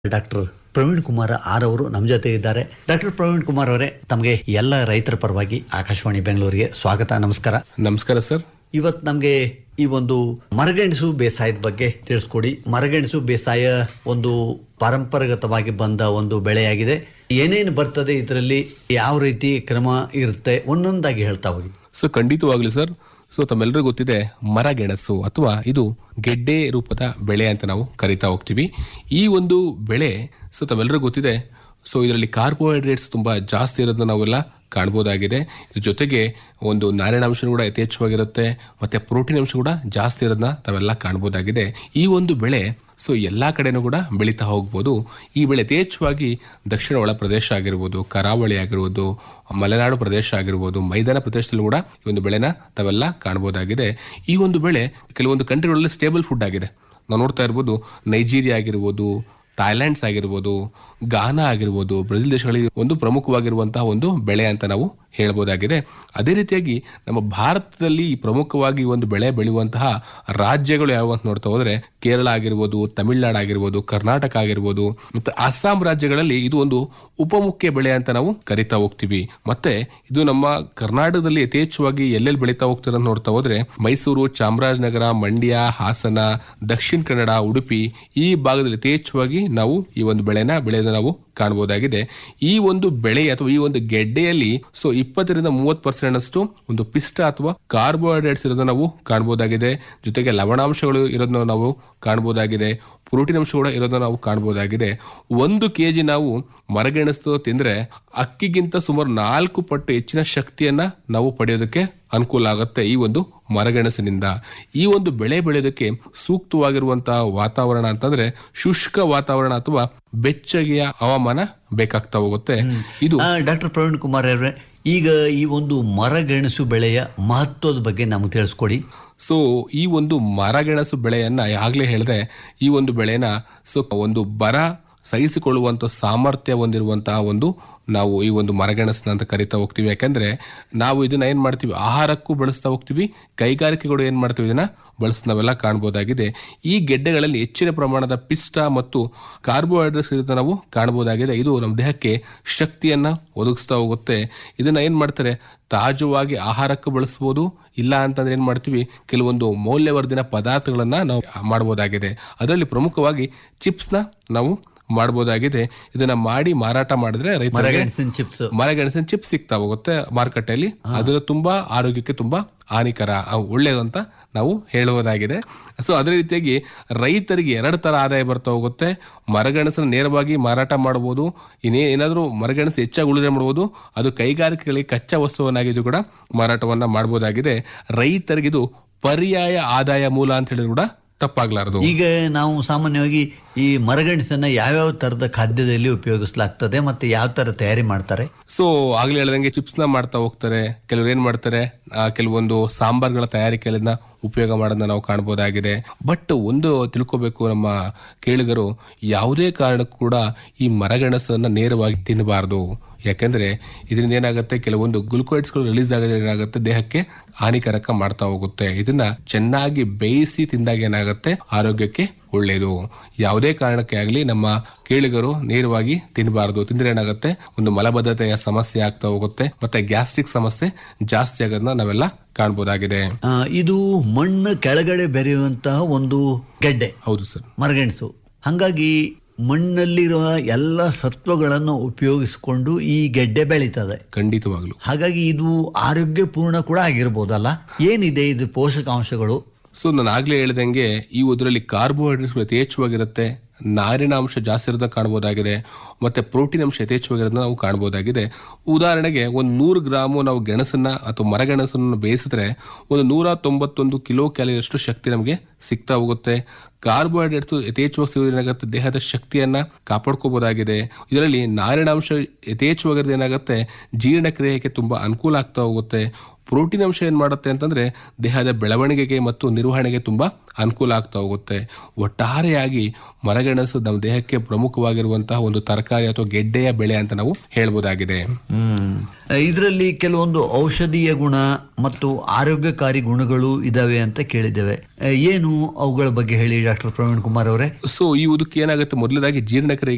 doctor Praveen Kumar R ಅವರು ನಮ್ಮ ಜೊತೆ ಇದ್ದಾರೆ ಡಾಕ್ಟರ್ ಪ್ರವೀಣ್ ಕುಮಾರ್ ಅವರೇ ತಮಗೆ ಎಲ್ಲ ರೈತರ ಪರವಾಗಿ ಆಕಾಶವಾಣಿ ಬೆಂಗಳೂರಿಗೆ ಸ್ವಾಗತ ನಮಸ್ಕಾರ ನಮಸ್ಕಾರ ಸರ್ ಇವತ್ತು ನಮಗೆ ಈ ಒಂದು ಮರಗೆಣಸು ಬೇಸಾಯದ ಬಗ್ಗೆ ತಿಳಿಸ್ಕೊಡಿ ಮರಗೆಣಸು ಬೇಸಾಯ ಒಂದು ಪಾರಂಪರಾಗತವಾಗಿ ಬಂದ ಒಂದು ಬೆಳೆಯಾಗಿದೆ ಏನೇನು ಬರ್ತದೆ ಇದರಲ್ಲಿ ಯಾವ ರೀತಿ ಕ್ರಮ ಇರುತ್ತೆ ಒಂದೊಂದಾಗಿ ಹೇಳ್ತಾ ಹೋಗಿ ಸೊ ಖಂಡಿತವಾಗ್ಲೂ ಸರ್ ಸೊ ತಮ್ಮೆಲ್ಲರಿಗೂ ಗೊತ್ತಿದೆ ಮರಗೆಣಸು ಅಥವಾ ಇದು ಗೆಡ್ಡೆ ರೂಪದ ಬೆಳೆ ಅಂತ ನಾವು ಕರಿತಾ ಹೋಗ್ತೀವಿ ಈ ಒಂದು ಬೆಳೆ ಸೊ ತಮ್ಮೆಲ್ಲರಿಗೂ ಗೊತ್ತಿದೆ ಸೊ ಇದರಲ್ಲಿ ಕಾರ್ಬೋಹೈಡ್ರೇಟ್ಸ್ ತುಂಬಾ ಜಾಸ್ತಿ ಇರೋದನ್ನ ನಾವೆಲ್ಲ ಕಾಣ್ಬೋದಾಗಿದೆ ಇದ್ರ ಜೊತೆಗೆ ಒಂದು ನಾರಿನಾಂಶ ಕೂಡ ಯಥೇಚ್ಛವಾಗಿರುತ್ತೆ ಮತ್ತೆ ಪ್ರೋಟೀನ್ ಅಂಶ ಕೂಡ ಜಾಸ್ತಿ ಇರೋದನ್ನ ತಾವೆಲ್ಲ ಕಾಣ್ಬೋದಾಗಿದೆ ಈ ಒಂದು ಬೆಳೆ ಸೊ ಎಲ್ಲಾ ಕಡೆನೂ ಕೂಡ ಬೆಳೀತಾ ಹೋಗ್ಬೋದು ಈ ಬೆಳೆ ಯಥೇಚ್ಛವಾಗಿ ದಕ್ಷಿಣ ಒಳ ಪ್ರದೇಶ ಆಗಿರ್ಬೋದು ಕರಾವಳಿ ಆಗಿರ್ಬೋದು ಮಲೆನಾಡು ಪ್ರದೇಶ ಆಗಿರ್ಬೋದು ಮೈದಾನ ಪ್ರದೇಶದಲ್ಲೂ ಕೂಡ ಈ ಒಂದು ಬೆಳೆನ ತಾವೆಲ್ಲ ಕಾಣ್ಬೋದಾಗಿದೆ ಈ ಒಂದು ಬೆಳೆ ಕೆಲವೊಂದು ಕಂಟ್ರಿಗಳಲ್ಲಿ ಸ್ಟೇಬಲ್ ಫುಡ್ ಆಗಿದೆ ನಾವು ನೋಡ್ತಾ ಇರ್ಬೋದು ನೈಜೀರಿಯಾ ಆಗಿರ್ಬೋದು ಥಾಯ್ಲ್ಯಾಂಡ್ಸ್ ಆಗಿರ್ಬೋದು ಗಾನಾ ಆಗಿರ್ಬೋದು ಬ್ರೆಜಿಲ್ ದೇಶಗಳಿಗೆ ಒಂದು ಪ್ರಮುಖವಾಗಿರುವಂತಹ ಒಂದು ಬೆಳೆ ಅಂತ ನಾವು ಹೇಳ್ಬೋದಾಗಿದೆ ಅದೇ ರೀತಿಯಾಗಿ ನಮ್ಮ ಭಾರತದಲ್ಲಿ ಪ್ರಮುಖವಾಗಿ ಒಂದು ಬೆಳೆ ಬೆಳೆಯುವಂತಹ ರಾಜ್ಯಗಳು ಯಾವ ಅಂತ ನೋಡ್ತಾ ಹೋದ್ರೆ ಕೇರಳ ಆಗಿರ್ಬೋದು ತಮಿಳುನಾಡು ಆಗಿರ್ಬೋದು ಕರ್ನಾಟಕ ಆಗಿರ್ಬೋದು ಮತ್ತೆ ಅಸ್ಸಾಂ ರಾಜ್ಯಗಳಲ್ಲಿ ಇದು ಒಂದು ಉಪಮುಖ್ಯ ಬೆಳೆ ಅಂತ ನಾವು ಕರಿತಾ ಹೋಗ್ತೀವಿ ಮತ್ತೆ ಇದು ನಮ್ಮ ಕರ್ನಾಟಕದಲ್ಲಿ ಯಥೇಚ್ಛವಾಗಿ ಎಲ್ಲೆಲ್ಲಿ ಬೆಳೀತಾ ಹೋಗ್ತಾರೆ ಅಂತ ನೋಡ್ತಾ ಹೋದ್ರೆ ಮೈಸೂರು ಚಾಮರಾಜನಗರ ಮಂಡ್ಯ ಹಾಸನ ದಕ್ಷಿಣ ಕನ್ನಡ ಉಡುಪಿ ಈ ಭಾಗದಲ್ಲಿ ಯಥೇಚ್ಛವಾಗಿ ನಾವು ಈ ಒಂದು ಬೆಳೆನ ಬೆಳೆಯೋದನ್ನ ನಾವು ಕಾಣಬಹುದಾಗಿದೆ ಈ ಒಂದು ಬೆಳೆ ಅಥವಾ ಈ ಒಂದು ಗೆಡ್ಡೆಯಲ್ಲಿ ಸೊ ಇಪ್ಪತ್ತರಿಂದ ಮೂವತ್ತು ಪರ್ಸೆಂಟ್ ಅಷ್ಟು ಒಂದು ಪಿಷ್ಟ ಅಥವಾ ಕಾರ್ಬೋಹೈಡ್ರೇಟ್ಸ್ ಇರೋದನ್ನ ನಾವು ಕಾಣಬಹುದಾಗಿದೆ ಜೊತೆಗೆ ಲವಣಾಂಶಗಳು ಇರೋದನ್ನ ನಾವು ಕಾಣಬಹುದಾಗಿದೆ ಪ್ರೋಟೀನ್ ಅಂಶ ಕೂಡ ಇರೋದನ್ನ ನಾವು ಕಾಣಬಹುದಾಗಿದೆ ಒಂದು ಕೆಜಿ ನಾವು ಮರಗೆಣಸು ತಿಂದ್ರೆ ಅಕ್ಕಿಗಿಂತ ಸುಮಾರು ನಾಲ್ಕು ಪಟ್ಟು ಹೆಚ್ಚಿನ ಶಕ್ತಿಯನ್ನ ನಾವು ಪಡೆಯೋದಕ್ಕೆ ಅನುಕೂಲ ಆಗುತ್ತೆ ಈ ಒಂದು ಮರಗೆಣಸಿನಿಂದ ಈ ಒಂದು ಬೆಳೆ ಬೆಳೆಯೋದಕ್ಕೆ ಸೂಕ್ತವಾಗಿರುವಂತಹ ವಾತಾವರಣ ಅಂತಂದ್ರೆ ಶುಷ್ಕ ವಾತಾವರಣ ಅಥವಾ ಬೆಚ್ಚಗೆಯ ಹವಾಮಾನ ಬೇಕಾಗ್ತಾ ಹೋಗುತ್ತೆ ಇದು ಡಾಕ್ಟರ್ ಪ್ರವೀಣ್ ಕುಮಾರ್ ಅವರೇ ಈಗ ಈ ಒಂದು ಮರಗೆಣಸು ಬೆಳೆಯ ಮಹತ್ವದ ಬಗ್ಗೆ ನಮಗೆ ತಿಳಿಸ್ಕೊಡಿ ಸೊ ಈ ಒಂದು ಮರಗೆಣಸು ಬೆಳೆಯನ್ನ ಆಗ್ಲೇ ಹೇಳಿದೆ ಈ ಒಂದು ಬೆಳೆನ ಸೊ ಒಂದು ಬರ ಸಹಿಸಿಕೊಳ್ಳುವಂತ ಸಾಮರ್ಥ್ಯ ಹೊಂದಿರುವಂತಹ ಒಂದು ನಾವು ಈ ಒಂದು ಮರಗೆಣಸನ್ನ ಅಂತ ಕರಿತಾ ಹೋಗ್ತೀವಿ ಯಾಕಂದ್ರೆ ನಾವು ಇದನ್ನ ಏನ್ ಮಾಡ್ತೀವಿ ಆಹಾರಕ್ಕೂ ಬಳಸ್ತಾ ಹೋಗ್ತೀವಿ ಕೈಗಾರಿಕೆಗಳು ಏನ್ ಮಾಡ್ತೀವಿ ಇದನ್ನ ಬಳಸಿ ನಾವೆಲ್ಲ ಕಾಣಬಹುದಾಗಿದೆ ಈ ಗೆಡ್ಡೆಗಳಲ್ಲಿ ಹೆಚ್ಚಿನ ಪ್ರಮಾಣದ ಪಿಷ್ಟ ಮತ್ತು ಕಾರ್ಬೋಹೈಡ್ರೇಟ್ಸ್ ಇರೋದನ್ನ ನಾವು ಕಾಣಬಹುದಾಗಿದೆ ಇದು ನಮ್ಮ ದೇಹಕ್ಕೆ ಶಕ್ತಿಯನ್ನ ಒದಗಿಸ್ತಾ ಹೋಗುತ್ತೆ ಇದನ್ನ ಏನ್ ಮಾಡ್ತಾರೆ ತಾಜವಾಗಿ ಆಹಾರಕ್ಕೆ ಬಳಸ್ಬೋದು ಇಲ್ಲ ಅಂತಂದ್ರೆ ಏನ್ ಮಾಡ್ತೀವಿ ಕೆಲವೊಂದು ಮೌಲ್ಯವರ್ಧಿತ ಪದಾರ್ಥಗಳನ್ನ ನಾವು ಮಾಡಬಹುದಾಗಿದೆ ಅದರಲ್ಲಿ ಪ್ರಮುಖವಾಗಿ ಚಿಪ್ಸ್ನ ನಾವು ಮಾಡಬಹುದಾಗಿದೆ ಇದನ್ನ ಮಾಡಿ ಮಾರಾಟ ಮಾಡಿದ್ರೆ ರೈತರಿಗೆ ಮರಗೆಣಸಿನ ಚಿಪ್ಸ್ ಮರಗೆಣಸಿನ ಚಿಪ್ಸ್ ಸಿಗ್ತಾ ಹೋಗುತ್ತೆ ಮಾರುಕಟ್ಟೆಯಲ್ಲಿ ಅದು ತುಂಬಾ ಆರೋಗ್ಯಕ್ಕೆ ತುಂಬಾ ಹಾನಿಕರ ಅವು ಒಳ್ಳೇದು ಅಂತ ನಾವು ಹೇಳುವುದಾಗಿದೆ ಸೊ ಅದೇ ರೀತಿಯಾಗಿ ರೈತರಿಗೆ ಎರಡು ತರ ಆದಾಯ ಬರ್ತಾ ಹೋಗುತ್ತೆ ಮರಗೆಣಸನ್ನು ನೇರವಾಗಿ ಮಾರಾಟ ಮಾಡಬಹುದು ಇನ್ನೇ ಏನಾದರೂ ಮರಗೆಣಸು ಹೆಚ್ಚಾಗಿ ಉಳಿದ್ರೆ ಮಾಡಬಹುದು ಅದು ಕೈಗಾರಿಕೆಗಳಿಗೆ ಕಚ್ಚಾ ವಸ್ತುವನ್ನಾಗಿದ್ದು ಕೂಡ ಮಾರಾಟವನ್ನ ಮಾಡಬಹುದಾಗಿದೆ ರೈತರಿಗೆ ಇದು ಪರ್ಯಾಯ ಆದಾಯ ಮೂಲ ಅಂತ ಹೇಳಿದ್ರು ಕೂಡ ತಪ್ಪಾಗ್ಲಾರದು ಈಗ ನಾವು ಸಾಮಾನ್ಯವಾಗಿ ಈ ಮರಗೆಣಸನ್ನ ಯಾವ್ಯಾವ ತರದ ಖಾದ್ಯದಲ್ಲಿ ಉಪಯೋಗಿಸಲಾಗ್ತದೆ ಮತ್ತೆ ಯಾವ ತರ ತಯಾರಿ ಮಾಡ್ತಾರೆ ಸೊ ಆಗ್ಲೇ ಹೇಳ್ದಂಗೆ ಚಿಪ್ಸ್ ನ ಮಾಡ್ತಾ ಹೋಗ್ತಾರೆ ಕೆಲವರು ಏನ್ ಮಾಡ್ತಾರೆ ಆ, ಕೆಲವೊಂದು ಸಾಂಬಾರ್ಗಳ ತಯಾರಿಕೆಯನ್ನ ಉಪಯೋಗ ಮಾಡೋದನ್ನ ನಾವು ಕಾಣಬಹುದಾಗಿದೆ ಬಟ್ ಒಂದು ತಿಳ್ಕೊಬೇಕು ನಮ್ಮ ಕೇಳಿಗರು ಯಾವುದೇ ಕಾರಣಕ್ಕೂ ಕೂಡ ಈ ಮರಗೆಣಸನ್ನ ನೇರವಾಗಿ ತಿನ್ನಬಾರದು ಯಾಕಂದ್ರೆ ಇದರಿಂದ ಏನಾಗುತ್ತೆ ಕೆಲವೊಂದು ಗ್ಲುಕೋಯ್ಡ್ಸ್ಗಳು ರಿಲೀಸ್ ಆಗೋದ್ರೆ ಏನಾಗುತ್ತೆ ದೇಹಕ್ಕೆ ಹಾನಿಕರಕ ಮಾಡ್ತಾ ಹೋಗುತ್ತೆ ಇದನ್ನ ಚೆನ್ನಾಗಿ ಬೇಯಿಸಿ ತಿಂದಾಗ ಏನಾಗುತ್ತೆ ಆರೋಗ್ಯಕ್ಕೆ ಒಳ್ಳೆಯದು ಯಾವುದೇ ಕಾರಣಕ್ಕೆ ಆಗಲಿ ನಮ್ಮ ಕೇಳಿಗರು ನೇರವಾಗಿ ತಿನ್ನಬಾರದು ತಿಂದ್ರೆ ಏನಾಗುತ್ತೆ ಒಂದು ಮಲಬದ್ಧತೆಯ ಸಮಸ್ಯೆ ಆಗ್ತಾ ಹೋಗುತ್ತೆ ಮತ್ತೆ ಗ್ಯಾಸ್ಟ್ರಿಕ್ ಸಮಸ್ಯೆ ಜಾಸ್ತಿ ಆಗೋದನ್ನ ನಾವೆಲ್ಲ ಕಾಣಬಹುದಾಗಿದೆ ಆ, ಇದು ಮಣ್ಣು ಕೆಳಗಡೆ ಬೆರೆಯುವಂತಹ ಒಂದು ಗೆಡ್ಡೆ ಹೌದು ಸರ್ ಮರಗೆಣಸು ಹಾಗಾಗಿ ಮಣ್ಣಲ್ಲಿರುವ ಎಲ್ಲ ಸತ್ವಗಳನ್ನು ಉಪಯೋಗಿಸಿಕೊಂಡು ಈ ಗೆಡ್ಡೆ ಬೆಳೀತದೆ ಖಂಡಿತವಾಗ್ಲು ಹಾಗಾಗಿ ಇದು ಆರೋಗ್ಯಪೂರ್ಣ ಕೂಡ ಆಗಿರ್ಬೋದಲ್ಲ ಏನಿದೆ ಇದು ಪೋಷಕಾಂಶಗಳು ಸೊ ನಾನು ಆಗ್ಲೇ ಹೇಳ್ದಂಗೆ ಈ ಇದರಲ್ಲಿ ಕಾರ್ಬೋಹೈಡ್ರೇಟ್ಸ್ ಯಥೇಚ್ಛವಾಗಿರುತ್ತೆ ನಾರಿನ ಅಂಶ ಜಾಸ್ತಿ ಇರೋದನ್ನ ಕಾಣಬಹುದಾಗಿದೆ ಮತ್ತೆ ಪ್ರೋಟೀನ್ ಅಂಶ ಯಥೇಚ್ಛವಾಗಿರೋದನ್ನ ನಾವು ಕಾಣಬಹುದಾಗಿದೆ ಉದಾಹರಣೆಗೆ ಒಂದು ನೂರು ಗ್ರಾಮು ನಾವು ಗೆಣಸನ್ನ ಅಥವಾ ಮರಗೆಣಸನ್ನು ಬೇಯಿಸಿದ್ರೆ ಒಂದು ನೂರ ತೊಂಬತ್ತೊಂದು ಕಿಲೋ ಕ್ಯಾಲರಿಯಷ್ಟು ಶಕ್ತಿ ನಮಗೆ ಸಿಗ್ತಾ ಹೋಗುತ್ತೆ ಕಾರ್ಬೋಹೈಡ್ರೇಟ್ಸ್ ಯಥೇಚ್ಛವಾಗಿ ಸಿಗೋದು ಏನಾಗುತ್ತೆ ದೇಹದ ಶಕ್ತಿಯನ್ನ ಕಾಪಾಡ್ಕೋಬಹುದಾಗಿದೆ ಇದರಲ್ಲಿ ನಾರಿನಾಂಶ ಯಥೇಚ್ಛವಾಗಿರೋದು ಏನಾಗುತ್ತೆ ಜೀರ್ಣಕ್ರಿಯೆಗೆ ತುಂಬಾ ಅನುಕೂಲ ಆಗ್ತಾ ಹೋಗುತ್ತೆ ಪ್ರೋಟೀನ್ ಅಂಶ ಏನ್ ಮಾಡುತ್ತೆ ಅಂತಂದ್ರೆ ದೇಹದ ಬೆಳವಣಿಗೆಗೆ ಮತ್ತು ನಿರ್ವಹಣೆಗೆ ತುಂಬಾ ಅನುಕೂಲ ಆಗ್ತಾ ಹೋಗುತ್ತೆ ಒಟ್ಟಾರೆಯಾಗಿ ಮರಗೆಣಸು ನಮ್ಮ ದೇಹಕ್ಕೆ ಪ್ರಮುಖವಾಗಿರುವಂತಹ ಒಂದು ತರಕಾರಿ ಅಥವಾ ಗೆಡ್ಡೆಯ ಬೆಳೆ ಅಂತ ನಾವು ಹೇಳ್ಬೋದಾಗಿದೆ ಹ್ಮ್ ಇದರಲ್ಲಿ ಕೆಲವೊಂದು ಔಷಧೀಯ ಗುಣ ಮತ್ತು ಆರೋಗ್ಯಕಾರಿ ಗುಣಗಳು ಇದಾವೆ ಅಂತ ಕೇಳಿದ್ದೇವೆ ಆ, ಏನು ಅವುಗಳ ಬಗ್ಗೆ ಹೇಳಿ ಡಾಕ್ಟರ್ ಪ್ರವೀಣ್ ಕುಮಾರ್ ಅವರೇ ಸೊ ಈ ಉದಕ್ಕೆ ಏನಾಗುತ್ತೆ ಮೊದಲದಾಗಿ ಜೀರ್ಣಕ್ರಿಯೆ